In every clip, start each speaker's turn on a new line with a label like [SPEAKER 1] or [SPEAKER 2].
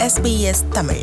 [SPEAKER 1] SBS தமிழ்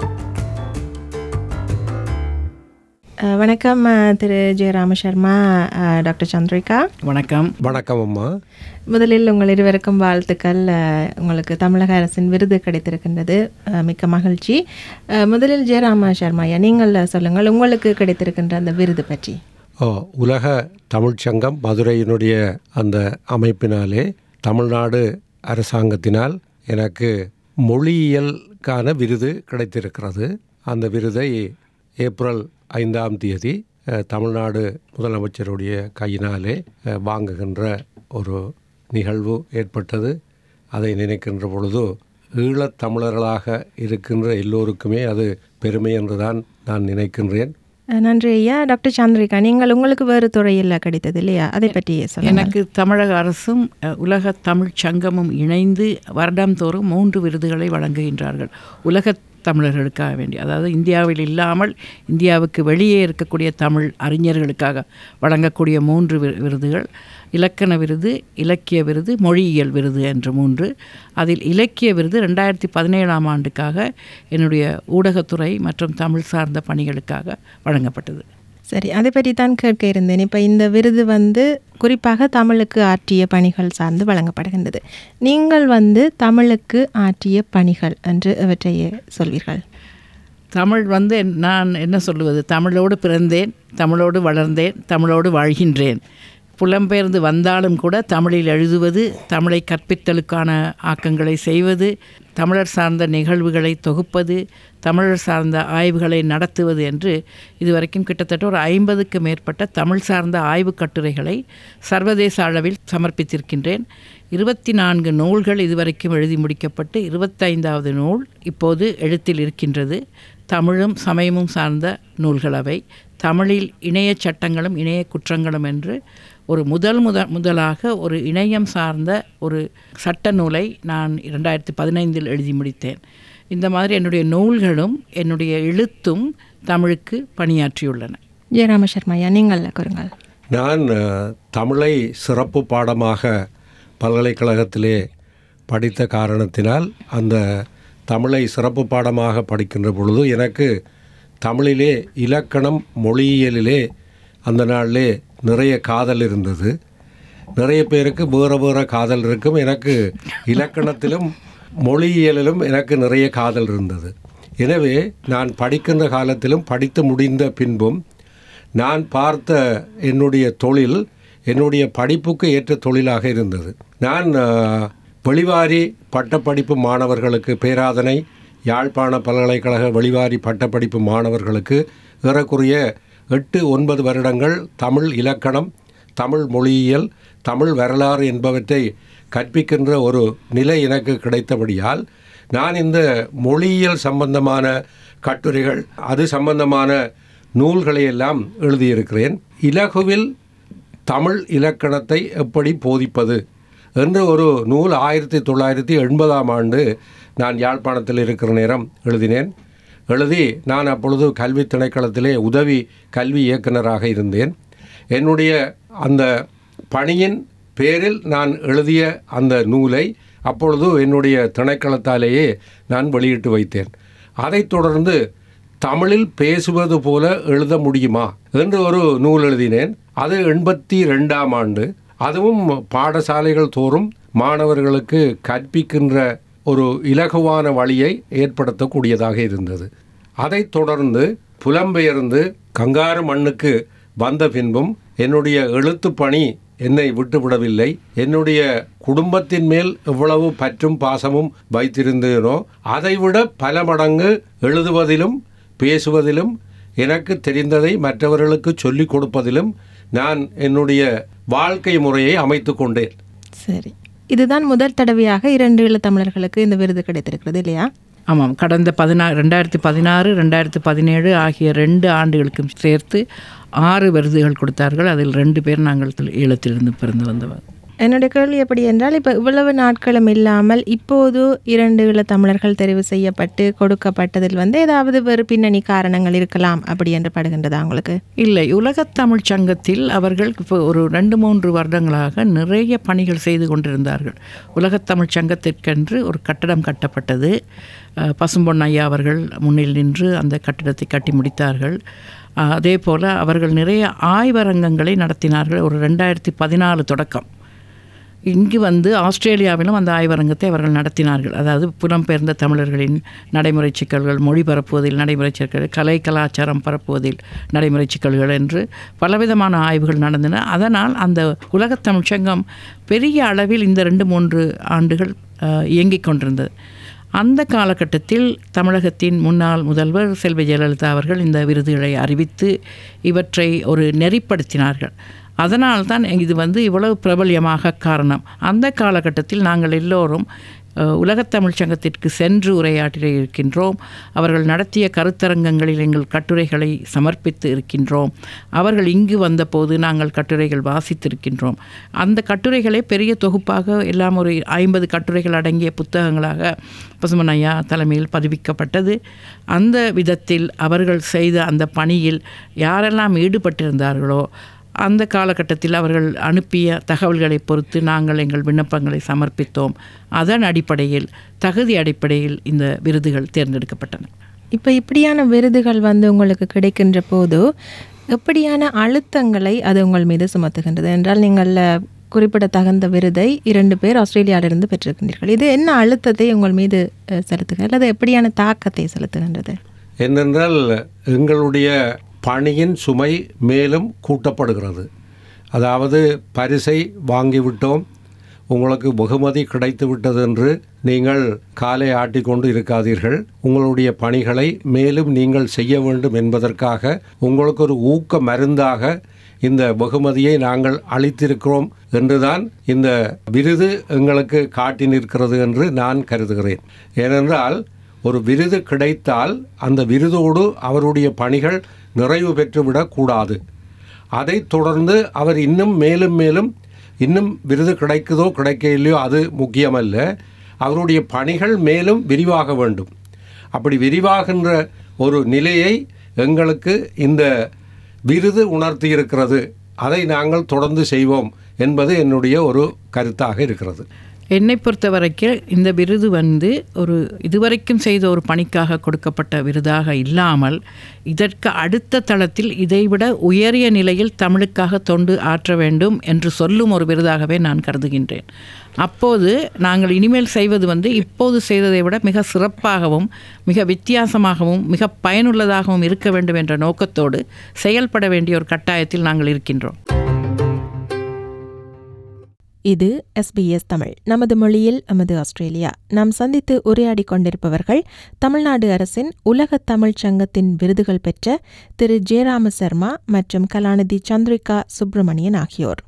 [SPEAKER 2] அஹ், வணக்கம் அஹ், திரு ஜெயராம சர்மா அஹ், டாக்டர் சந்திரிகா
[SPEAKER 3] வணக்கம்
[SPEAKER 4] வணக்கம் அம்மா
[SPEAKER 2] முதலில் உங்கள் இருவருக்கும் வாழ்த்துக்கள் அஹ், உங்களுக்கு தமிழக அரசின் விருது கிடைத்திருக்கின்றது அஹ், மிக்க மகிழ்ச்சி அஹ், முதலில் ஜெயராம சர்மாயா நீங்கள் சொல்லுங்கள் உங்களுக்கு கிடைத்திருக்கின்ற அந்த விருது பற்றி
[SPEAKER 4] ஓ உலக தமிழ்ச்சங்கம் மதுரையினுடைய அந்த அமைப்பினாலே தமிழ்நாடு அரசாங்கத்தினால் எனக்கு மொழியியலுக்கான விருது கிடைத்திருக்கிறது அந்த விருதை ஏப்ரல் ஐந்தாம் தேதி அஹ், தமிழ்நாடு முதலமைச்சருடைய கையினாலே அஹ், வாங்குகின்ற ஒரு நிகழ்வு ஏற்பட்டது அதை நினைக்கின்ற பொழுது ஈழத் தமிழர்களாக இருக்கின்ற எல்லோருக்குமே அது பெருமை என்றுதான் நான் நினைக்கின்றேன்
[SPEAKER 2] அஹ், நன்றி ஐயா டாக்டர் சந்திரிகா நீங்கள் உங்களுக்கு வேறு துறையில் கிடைத்தது இல்லையா அதை பற்றி சொல்லுங்கள்
[SPEAKER 3] எனக்கு தமிழக அரசும் அஹ், உலக தமிழ்ச் சங்கமும் இணைந்து வருடந்தோறும் மூன்று விருதுகளை வழங்குகின்றார்கள் உலக தமிழர்களுக்காக வேண்டி அதாவது இந்தியாவில் இல்லாமல் இந்தியாவுக்கு வெளியே இருக்கக்கூடிய தமிழ் அறிஞர்களுக்காக வழங்கக்கூடிய மூன்று வி- விருதுகள் இலக்கண விருது இலக்கிய விருது மொழியியல் விருது என்ற மூன்று அதில் இலக்கிய விருது ரெண்டாயிரத்தி பதினேழாம் ஆண்டுக்காக என்னுடைய ஊடகத்துறை மற்றும் தமிழ் சார்ந்த பணிகளுக்காக வழங்கப்பட்டது
[SPEAKER 2] சரி அதை பற்றி தான் கேட்க இருந்தேன் இப்போ இந்த விருது வந்து குறிப்பாக தமிழுக்கு ஆற்றிய பணிகள் சார்ந்து வழங்கப்படுகின்றது நீங்கள் வந்து தமிழுக்கு ஆற்றிய பணிகள் என்று அவற்றை சொல்வீர்கள்
[SPEAKER 3] தமிழ் வந்து என்- நான் என்ன சொல்லுவது தமிழோடு பிறந்தேன் தமிழோடு வளர்ந்தேன் தமிழோடு வாழ்கின்றேன் புலம்பெயர்ந்து வந்தாலும் கூட தமிழில் எழுதுவது தமிழை கற்பித்தலுக்கான ஆக்கங்களை செய்வது தமிழர் சார்ந்த நிகழ்வுகளை தொகுப்பது தமிழர் சார்ந்த ஆய்வுகளை நடத்துவது என்று இதுவரைக்கும் கிட்டத்தட்ட ஒரு ஐம்பதுக்கு மேற்பட்ட தமிழ் சார்ந்த ஆய்வுக் கட்டுரைகளை சர்வதேச அளவில் சமர்ப்பித்திருக்கின்றேன் இருபத்தி நான்கு நூல்கள் இதுவரைக்கும் எழுதி முடிக்கப்பட்டு இருபத்தைந்தாவது நூல் இப்போது எழுத்தில் இருக்கின்றது தமிழும் சமயமும் சார்ந்த நூல்கள் அவை தமிழில் இணைய சட்டங்களும் இணைய குற்றங்களும் என்று ஒரு முதல் முத முதலாக ஒரு இணையம் சார்ந்த ஒரு சட்ட நூலை நான் இரண்டாயிரத்தி பதினைந்தில் எழுதி முடித்தேன் இந்த மாதிரி என்னுடைய நூல்களும் என்னுடைய எழுத்தும் தமிழுக்கு பணியாற்றியுள்ளன
[SPEAKER 2] ஜெயராம சர்மாயா நீங்கள் கூறுங்கள்
[SPEAKER 4] நான் அஹ், தமிழை சிறப்பு பாடமாக பல்கலைக்கழகத்திலே படித்த காரணத்தினால் அந்த தமிழை சிறப்பு பாடமாக படிக்கின்ற பொழுது எனக்கு தமிழிலே இலக்கணம் மொழியியலிலே அந்த நாளிலே நிறைய காதல் இருந்தது நிறைய பேருக்கு வேறு வேறு காதல் இருக்கும் எனக்கு இலக்கணத்திலும் மொழியியலிலும் எனக்கு நிறைய காதல் இருந்தது எனவே நான் படிக்கின்ற காலத்திலும் படித்து முடிந்த பின்பும் நான் பார்த்த என்னுடைய தொழில் என்னுடைய படிப்புக்கு ஏற்ற தொழிலாக இருந்தது நான் அஹ், வெளிவாரி பட்டப்படிப்பு மாணவர்களுக்கு பேராதனை யாழ்ப்பாண பல்கலைக்கழக வெளிவாரி பட்டப்படிப்பு மாணவர்களுக்கு ஏறக்குறைய எட்டு ஒன்பது வருடங்கள் தமிழ் இலக்கணம் தமிழ் மொழியியல் தமிழ் வரலாறு என்பவற்றை கற்பிக்கின்ற ஒரு நிலை எனக்கு கிடைத்தபடியால் நான் இந்த மொழியியல் சம்பந்தமான கட்டுரைகள் அது சம்பந்தமான நூல்களை எல்லாம் எழுதியிருக்கிறேன் இலகுவில் தமிழ் இலக்கணத்தை எப்படி போதிப்பது என்று ஒரு நூல் ஆயிரத்தி தொள்ளாயிரத்தி எண்பதாம் ஆண்டு நான் யாழ்ப்பாணத்தில் இருக்கிற நேரம் எழுதினேன் எழுதி நான் அப்பொழுது கல்வி திணைக்களத்திலே உதவி கல்வி இயக்குனராக இருந்தேன் என்னுடைய அந்த பணியின் பேரில் நான் எழுதிய அந்த நூலை அப்பொழுது என்னுடைய திணைக்களத்தாலேயே நான் வெளியிட்டு வைத்தேன் அதைத் தொடர்ந்து தமிழில் பேசுவது போல எழுத முடியுமா என்று ஒரு நூல் எழுதினேன் அது எண்பத்தி ரெண்டாம் ஆண்டு அதுவும் பாடசாலைகள் தோறும் மாணவர்களுக்கு கற்பிக்கின்ற ஒரு இலகுவான வழியை ஏற்படுத்தக்கூடியதாக இருந்தது அதைத் தொடர்ந்து புலம்பெயர்ந்து கங்காரு மண்ணுக்கு வந்த பின்பும் என்னுடைய எழுத்துப் பணி என்னை விட்டுவிடவில்லை என்னுடைய குடும்பத்தின் மேல் எவ்வளவு பற்றும் பாசமும் வைத்திருந்தேனோ அதைவிட பல மடங்கு எழுதுவதிலும் பேசுவதிலும் எனக்கு தெரிந்ததை மற்றவர்களுக்கு சொல்லிக் கொடுப்பதிலும் நான் என்னுடைய வாழ்க்கை முறையை அமைத்து கொண்டேன்
[SPEAKER 2] சரி இதுதான் முதல் தடவையாக இரண்டு ஈழத்தமிழர்களுக்கு இந்த விருது கிடைத்திருக்கிறது இல்லையா
[SPEAKER 3] ஆமாம் கடந்த பதினாறு ரெண்டாயிரத்தி பதினாறு ரெண்டாயிரத்தி பதினேழு ஆகிய ரெண்டு ஆண்டுகளுக்கும் சேர்த்து ஆறு விருதுகள் கொடுத்தார்கள் அதில் ரெண்டு பேர் நாங்கள் ஈழத்திலிருந்து பிறந்து வந்தவர்
[SPEAKER 2] என்னுடைய கேள்வி எப்படி என்றால் இப்போ இவ்வளவு நாட்களும் இல்லாமல் இப்போது இரண்டு ஈழ தமிழர்கள் தெரிவு செய்யப்பட்டு கொடுக்கப்பட்டதில் வந்து ஏதாவது வேறு பின்னணி காரணங்கள் இருக்கலாம் அப்படி என்று படுகின்றதா உங்களுக்கு
[SPEAKER 3] இல்லை உலகத் தமிழ் சங்கத்தில் அவர்கள் இப்போ ஒரு ரெண்டு மூன்று வருடங்களாக நிறைய பணிகள் செய்து கொண்டிருந்தார்கள் உலகத் தமிழ் சங்கத்திற்கென்று ஒரு கட்டடம் கட்டப்பட்டது அஹ், பசும்பொன் ஐயா அவர்கள் முன்னில் நின்று அந்த கட்டிடத்தை கட்டி முடித்தார்கள் அஹ், அதே போல் அவர்கள் நிறைய ஆய்வரங்கங்களை நடத்தினார்கள் ஒரு ரெண்டாயிரத்தி பதினாலு தொடக்கம் இங்கு வந்து ஆஸ்திரேலியாவிலும் அந்த ஆய்வரங்கத்தை அவர்கள் நடத்தினார்கள் அதாவது புலம்பெயர்ந்த தமிழர்களின் நடைமுறை சிக்கல்கள் மொழி பரப்புவதில் நடைமுறை சிக்கல்கள் கலை கலாச்சாரம் பரப்புவதில் நடைமுறை சிக்கல்கள் என்று பலவிதமான ஆய்வுகள் நடந்தன அதனால் அந்த உலகத் தமிழ்ச் சங்கம் பெரிய அளவில் இந்த ரெண்டு மூன்று ஆண்டுகள் அஹ், இயங்கிக் கொண்டிருந்தது அந்த காலகட்டத்தில் தமிழகத்தின் முன்னாள் முதல்வர் செல்வி ஜெயலலிதா அவர்கள் இந்த விருதுகளை அறிவித்து இவற்றை ஒரு நெறிப்படுத்தினார்கள் அதனால்தான் இது வந்து இவ்வளவு பிரபல்யமாக காரணம் அந்த காலகட்டத்தில் நாங்கள் எல்லோரும் அஹ், உலகத் தமிழ்ச் சங்கத்திற்கு சென்று உரையாற்றி இருக்கின்றோம் அவர்கள் நடத்திய கருத்தரங்கங்களில் எங்கள் கட்டுரைகளை சமர்ப்பித்து இருக்கின்றோம் அவர்கள் இங்கு வந்தபோது நாங்கள் கட்டுரைகள் வாசித்திருக்கின்றோம் அந்த கட்டுரைகளை பெரிய தொகுப்பாக எல்லாம் ஒரு ஐம்பது கட்டுரைகள் அடங்கிய புத்தகங்களாக பசுமன் ஐயா தலைமையில் பதிவிக்கப்பட்டது அந்த விதத்தில் அவர்கள் செய்த அந்த பணியில் யாரெல்லாம் ஈடுபட்டிருந்தார்களோ அந்த காலகட்டத்தில் அவர்கள் அனுப்பிய தகவல்களை பொறுத்து நாங்கள் எங்கள் விண்ணப்பங்களை சமர்ப்பித்தோம் அதன் அடிப்படையில் தகுதி அடிப்படையில் இந்த விருதுகள் தேர்ந்தெடுக்கப்பட்டன
[SPEAKER 2] இப்போ இப்படியான விருதுகள் வந்து உங்களுக்கு கிடைக்கின்ற போது எப்படியான அழுத்தங்களை அது உங்கள் மீது சுமத்துகின்றது என்றால் நீங்கள் அஹ், குறிப்பிடத்தகுந்த விருதை இரண்டு பேர் ஆஸ்திரேலியாவிலிருந்து பெற்றிருக்கின்றீர்கள் இது என்ன அழுத்தத்தை உங்கள் மீது அஹ், செலுத்துகிறது அல்லது எப்படியான தாக்கத்தை செலுத்துகின்றது
[SPEAKER 4] என்னென்றால் எங்களுடைய பணியின் சுமை மேலும் கூட்டப்படுகிறது அதாவது பரிசை வாங்கிவிட்டோம் உங்களுக்கு வெகுமதி கிடைத்து விட்டது என்று நீங்கள் காலை ஆட்டிக்கொண்டு இருக்காதீர்கள் உங்களுடைய பணிகளை மேலும் நீங்கள் செய்ய வேண்டும் என்பதற்காக உங்களுக்கு ஒரு ஊக்க மருந்தாக இந்த வெகுமதியை நாங்கள் அளித்திருக்கிறோம் என்றுதான் இந்த விருது எங்களுக்கு காட்டி நிற்கிறது என்று நான் கருதுகிறேன் ஏனென்றால் ஒரு விருது கிடைத்தால் அந்த விருதோடு அவருடைய பணிகள் நிறைவு பெற்றுவிடக் கூடாது அதைத் தொடர்ந்து அவர் இன்னும் மேலும் மேலும் இன்னும் விருது கிடைக்குதோ கிடைக்க இல்லையோ அது முக்கியமல்ல அவருடைய பணிகள் மேலும் விரிவாக வேண்டும் அப்படி விரிவாகின்ற ஒரு நிலையை எங்களுக்கு இந்த விருது உணர்த்தி இருக்கிறது அதை நாங்கள் தொடர்ந்து செய்வோம் என்பது என்னுடைய ஒரு கருத்தாக இருக்கிறது
[SPEAKER 3] என்னை பொறுத்த வரைக்கும் இந்த விருது வந்து ஒரு இதுவரைக்கும் செய்த ஒரு பணிக்காக கொடுக்கப்பட்ட விருதாக இல்லாமல் இதற்கு அடுத்த தளத்தில் இதைவிட உயரிய நிலையில் தமிழுக்காக தொண்டு ஆற்ற வேண்டும் என்று சொல்லும் ஒரு விருதாகவே நான் கருதுகின்றேன் அப்போது நாங்கள் இனிமேல் செய்வது வந்து இப்போது செய்ததை விட மிக சிறப்பாகவும் மிக வித்தியாசமாகவும் மிக பயனுள்ளதாகவும் இருக்க வேண்டும் என்ற நோக்கத்தோடு செயல்பட வேண்டிய ஒரு கட்டாயத்தில் நாங்கள் இருக்கின்றோம்
[SPEAKER 2] இது எஸ்பிஎஸ் தமிழ் நமது மொழியில் எமது ஆஸ்திரேலியா நாம் சந்தித்து உரையாடி கொண்டிருப்பவர்கள் தமிழ்நாடு அரசின் உலக தமிழ்ச் சங்கத்தின் விருதுகள் பெற்ற திரு ஜெயராம சர்மா மற்றும் கலாநிதி சந்திரிகா சுப்பிரமணியன் ஆகியோர்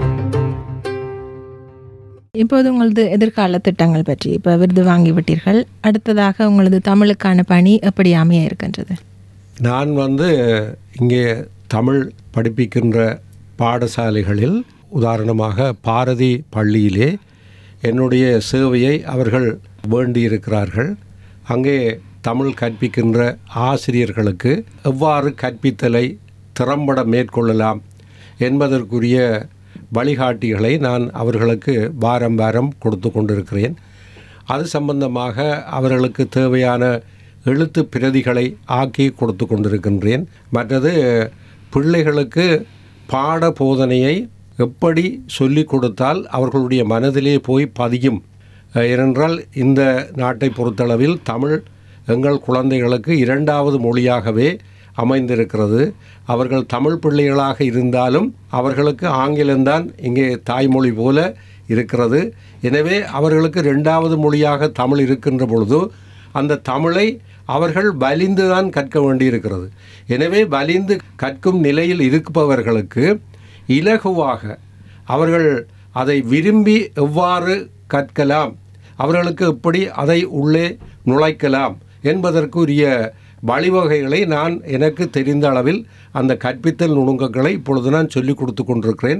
[SPEAKER 2] இப்போது உங்களது எதிர்கால திட்டங்கள் பற்றி இப்போ விருது வாங்கிவிட்டீர்கள் அடுத்ததாக உங்களது தமிழுக்கான பணி எப்படி அமைய இருக்கின்றது
[SPEAKER 4] நான் வந்து இங்கே தமிழ் படிப்பிக்கின்ற பாடசாலைகளில் உதாரணமாக பாரதி பள்ளியிலே என்னுடைய சேவையை அவர்கள் வேண்டியிருக்கிறார்கள் அங்கே தமிழ் கற்பிக்கின்ற ஆசிரியர்களுக்கு எவ்வாறு கற்பித்தலை திறம்பட மேற்கொள்ளலாம் என்பதற்குரிய வழிகாட்டிகளை நான் அவர்களுக்கு வாரம் வாரம் கொடுத்து கொண்டிருக்கிறேன் அது சம்பந்தமாக அவர்களுக்கு தேவையான எழுத்து பிரதிகளை ஆக்கி கொடுத்து கொண்டிருக்கின்றேன் மற்றது பிள்ளைகளுக்கு பாட போதனையை எப்படி சொல்லிக் கொடுத்தால் அவர்களுடைய மனதிலே போய் பதியும் அஹ், ஏனென்றால் இந்த நாட்டை பொறுத்தளவில் தமிழ் எங்கள் குழந்தைகளுக்கு இரண்டாவது மொழியாகவே அமைந்திருக்கிறது அவர்கள் தமிழ் பிள்ளைகளாக இருந்தாலும் அவர்களுக்கு ஆங்கிலம்தான் இங்கே தாய்மொழி போல இருக்கிறது எனவே அவர்களுக்கு ரெண்டாவது மொழியாக தமிழ் இருக்கின்ற பொழுது அந்த தமிழை அவர்கள் வலிந்து தான் கற்க வேண்டியிருக்கிறது எனவே வலிந்து கற்கும் நிலையில் இருப்பவர்களுக்கு இலகுவாக அவர்கள் அதை விரும்பி எவ்வாறு கற்கலாம் அவர்களுக்கு எப்படி அதை உள்ளே நுழைக்கலாம் என்பதற்குரிய வழிவகைகளை நான் எனக்கு தெரிந்த அளவில் அந்த கற்பித்தல் நுணுக்கங்களை இப்பொழுது நான் சொல்லிக் கொடுத்து கொண்டிருக்கிறேன்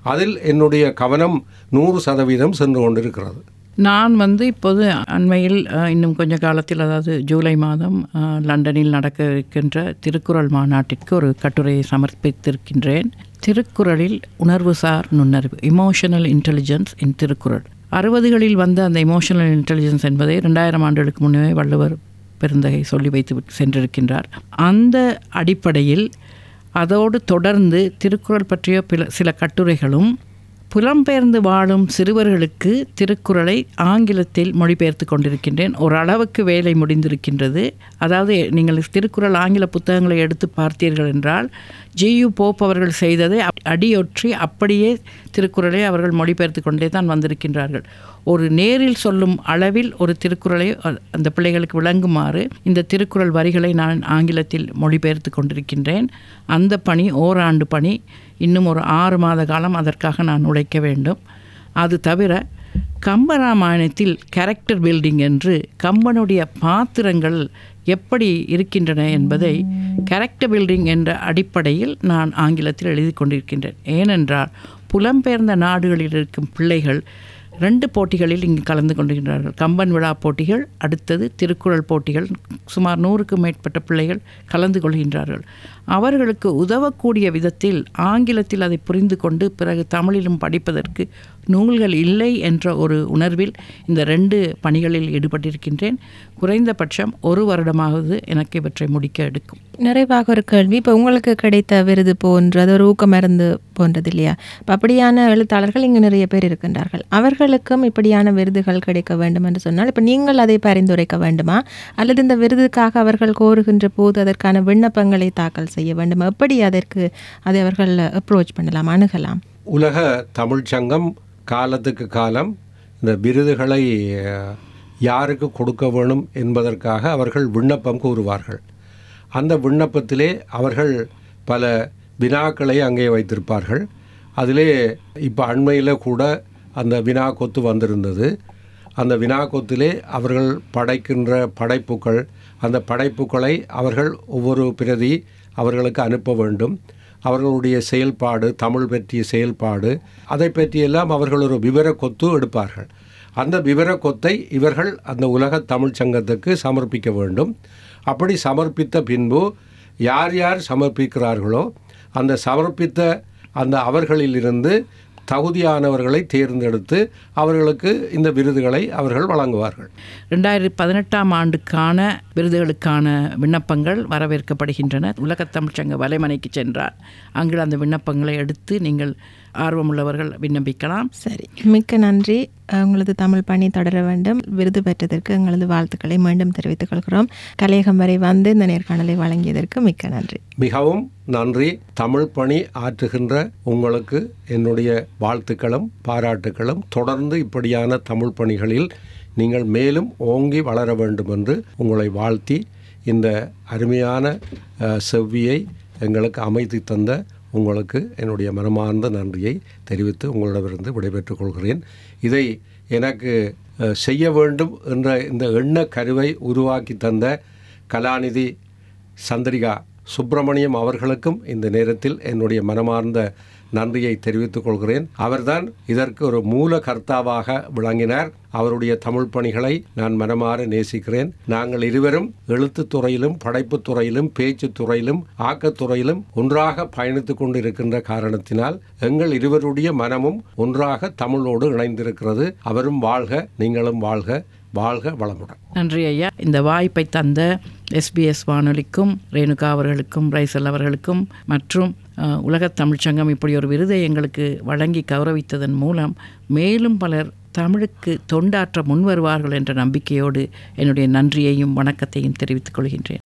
[SPEAKER 4] அதில் என்னுடைய கவனம் நூறு சதவீதம் சென்று கொண்டிருக்கிறது
[SPEAKER 3] நான் வந்து இப்போது அண்மையில் அஹ், இன்னும் கொஞ்ச காலத்தில் அதாவது ஜூலை மாதம் அஹ், லண்டனில் நடக்க இருக்கின்ற திருக்குறள் மாநாட்டிற்கு ஒரு கட்டுரையை சமர்ப்பித்திருக்கின்றேன் திருக்குறளில் உணர்வுசார் நுண்ணறிவு இமோஷனல் இன்டெலிஜென்ஸ் இன் திருக்குறள் அறுபதுகளில் வந்த அந்த இமோஷனல் இன்டெலிஜென்ஸ் என்பதை ரெண்டாயிரம் ஆண்டுகளுக்கு முன்னே வள்ளுவர் பெருந்தகை சொல்லி வைத்து விட்டு சென்றிருக்கின்றார் அந்த அடிப்படையில் அதோடு தொடர்ந்து திருக்குறள் பற்றிய பில சில கட்டுரைகளும் புலம்பெயர்ந்து வாழும் சிறுவர்களுக்கு திருக்குறளை ஆங்கிலத்தில் மொழிபெயர்த்து கொண்டிருக்கின்றேன் ஒரு அளவுக்கு வேலை முடிந்திருக்கின்றது அதாவது நீங்கள் திருக்குறள் ஆங்கில புத்தகங்களை எடுத்து பார்த்தீர்கள் என்றால் ஜியு போப் அவர்கள் செய்ததை அப்- அடியொற்றி அப்படியே திருக்குறளை அவர்கள் மொழிபெயர்த்து கொண்டே தான் வந்திருக்கின்றார்கள் ஒரு நேரில் சொல்லும் அளவில் ஒரு திருக்குறளை அ- அந்த பிள்ளைகளுக்கு விளங்குமாறு இந்த திருக்குறள் வரிகளை நான் ஆங்கிலத்தில் மொழிபெயர்த்து கொண்டிருக்கின்றேன் அந்த பணி ஓராண்டு பணி இன்னும் ஒரு ஆறு மாத காலம் அதற்காக நான் உழைக்க வேண்டும் அது தவிர கம்பராமாயணத்தில் கேரக்டர் பில்டிங் என்று கம்பனுடைய பாத்திரங்கள் எப்படி இருக்கின்றன என்பதை கேரக்டர் பில்டிங் என்ற அடிப்படையில் நான் ஆங்கிலத்தில் எழுதி கொண்டிருக்கின்றேன் ஏனென்றால் புலம்பெயர்ந்த நாடுகளில் இருக்கும் பிள்ளைகள் ரெண்டு போட்டிகளில் இங்கு கலந்து கொண்டிருக்கிறார்கள் கம்பன் விழா போட்டிகள் அடுத்தது திருக்குறள் போட்டிகள் சுமார் நூறுக்கும் மேற்பட்ட பிள்ளைகள் கலந்து கொள்கின்றார்கள் அவர்களுக்கு உதவக்கூடிய விதத்தில் ஆங்கிலத்தில் அதை புரிந்து கொண்டு பிறகு தமிழிலும் படிப்பதற்கு நூல்கள் இல்லை என்ற ஒரு உணர்வில் இந்த ரெண்டு பணிகளில் ஈடுபட்டிருக்கின்றேன் குறைந்தபட்சம் ஒரு வருடமாவது எனக்கு இவற்றை முடிக்க எடுக்கும்
[SPEAKER 2] நிறைவாக ஒரு கேள்வி இப்போ உங்களுக்கு கிடைத்த விருது போன்று அது ஒரு ஊக்க மருந்து போன்றது இல்லையா இப்போ அப்படியான எழுத்தாளர்கள் இங்கு நிறைய பேர் இருக்கின்றார்கள் அவர்களுக்கும் இப்படியான விருதுகள் கிடைக்க வேண்டும் என்று சொன்னால் இப்போ நீங்கள் அதை பரிந்துரைக்க வேண்டுமா அல்லது இந்த விருதுக்காக அவர்கள் கோருகின்ற போது அதற்கான விண்ணப்பங்களை தாக்கல் செய்ய வேண்டுமா எப்படி அதற்கு அதை அவர்கள் அப்ரோச் பண்ணலாம் அணுகலாம்
[SPEAKER 4] உலக தமிழ்ச் சங்கம் காலத்துக்கு காலம் இந்த விருதுகளை அஹ், யாருக்கு கொடுக்க வேணும் என்பதற்காக அவர்கள் விண்ணப்பம் கூறுவார்கள் அந்த விண்ணப்பத்திலே அவர்கள் பல வினாக்களை அங்கே வைத்திருப்பார்கள் அதிலே இப்போ அண்மையில் கூட அந்த வினா கொத்து வந்திருந்தது அந்த வினா கொத்திலே அவர்கள் படைக்கின்ற படைப்புகள் அந்த படைப்புகளை அவர்கள் ஒவ்வொரு பிரதி அவர்களுக்கு அனுப்ப வேண்டும் அவர்களுடைய செயல்பாடு தமிழ் பற்றிய செயல்பாடு அதை பற்றியெல்லாம் அவர்கள் ஒரு விவர கொத்து எடுப்பார்கள் அந்த விவர கொத்தை இவர்கள் அந்த உலக தமிழ்ச் சங்கத்துக்கு சமர்ப்பிக்க வேண்டும் அப்படி சமர்ப்பித்த பின்பு யார் யார் சமர்ப்பிக்கிறார்களோ அந்த சமர்ப்பித்த அந்த அவர்களிலிருந்து தகுதியானவர்களை தேர்ந்தெடுத்து அவர்களுக்கு இந்த விருதுகளை அவர்கள் வழங்குவார்கள்
[SPEAKER 3] ரெண்டாயிரத்தி பதினெட்டாம் ஆண்டுக்கான விருதுகளுக்கான விண்ணப்பங்கள் வரவேற்கப்படுகின்றன உலகத் தமிழ்ச்சங்க வலைமனைக்கு சென்றால் அங்கு அந்த விண்ணப்பங்களை எடுத்து நீங்கள் ஆர்வமுள்ளவர்கள் விண்ணப்பிக்கலாம்
[SPEAKER 2] சரி மிக்க நன்றி அஹ், உங்களது தமிழ் பணி தொடர வேண்டும் விருது பெற்றதற்கு எங்களது வாழ்த்துக்களை மீண்டும் தெரிவித்துக் கொள்கிறோம் கலையகம் வரை வந்து இந்த நேர்காணலை வழங்கியதற்கு மிக்க நன்றி
[SPEAKER 4] மிகவும் நன்றி தமிழ் பணி ஆற்றுகின்ற உங்களுக்கு என்னுடைய வாழ்த்துக்களும் பாராட்டுக்களும் தொடர்ந்து இப்படியான தமிழ் பணிகளில் நீங்கள் மேலும் ஓங்கி வளர வேண்டும் என்று உங்களை வாழ்த்தி இந்த அருமையான அஹ், செவ்வியை எங்களுக்கு அமைத்து தந்த உங்களுக்கு என்னுடைய மனமார்ந்த நன்றியை தெரிவித்து உங்களிடமிருந்து விடைபெற்றுக் கொள்கிறேன் இதை எனக்கு அஹ், செய்ய வேண்டும் என்ற இந்த எண்ண கருவை உருவாக்கி தந்த கலாநிதி சந்திரிகா சுப்பிரமணியம் அவர்களுக்கும் இந்த நேரத்தில் என்னுடைய மனமார்ந்த நன்றியை தெரிவித்துக் கொள்கிறேன் அவர்தான் இதற்கு ஒரு மூல கர்த்தாவாக விளங்கினார் அவருடைய தமிழ் பணிகளை நான் மனமாற நேசிக்கிறேன் நாங்கள் இருவரும் எழுத்துத் துறையிலும் படைப்புத் துறையிலும் பேச்சுத் துறையிலும் ஆக்கத்துறையிலும் ஒன்றாக பயணித்துக் கொண்டிருக்கின்ற காரணத்தினால் எங்கள் இருவருடைய மனமும் ஒன்றாக தமிழோடு இணைந்திருக்கிறது அவரும் வாழ்க நீங்களும் வாழ்க வாழ்க வளமுடன்
[SPEAKER 3] நன்றி ஐயா இந்த வாய்ப்பை தந்த எஸ்பிஎஸ் வானொலிக்கும் ரேணுகா அவர்களுக்கும் ரைசல் அவர்களுக்கும் மற்றும் அஹ், உலகத் தமிழ்ச்சங்கம் இப்படி ஒரு விருதை எங்களுக்கு வழங்கி கௌரவித்ததன் மூலம் மேலும் பலர் தமிழுக்கு தொண்டாற்ற முன்வருவார்கள் என்ற நம்பிக்கையோடு என்னுடைய நன்றியையும் வணக்கத்தையும் தெரிவித்துக் கொள்கின்றேன்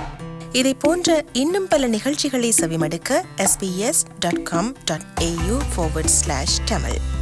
[SPEAKER 1] இதை போன்ற இன்னும் பல நிகழ்ச்சிகளை செவிமடுக்க sbs.com.au forward slash tamil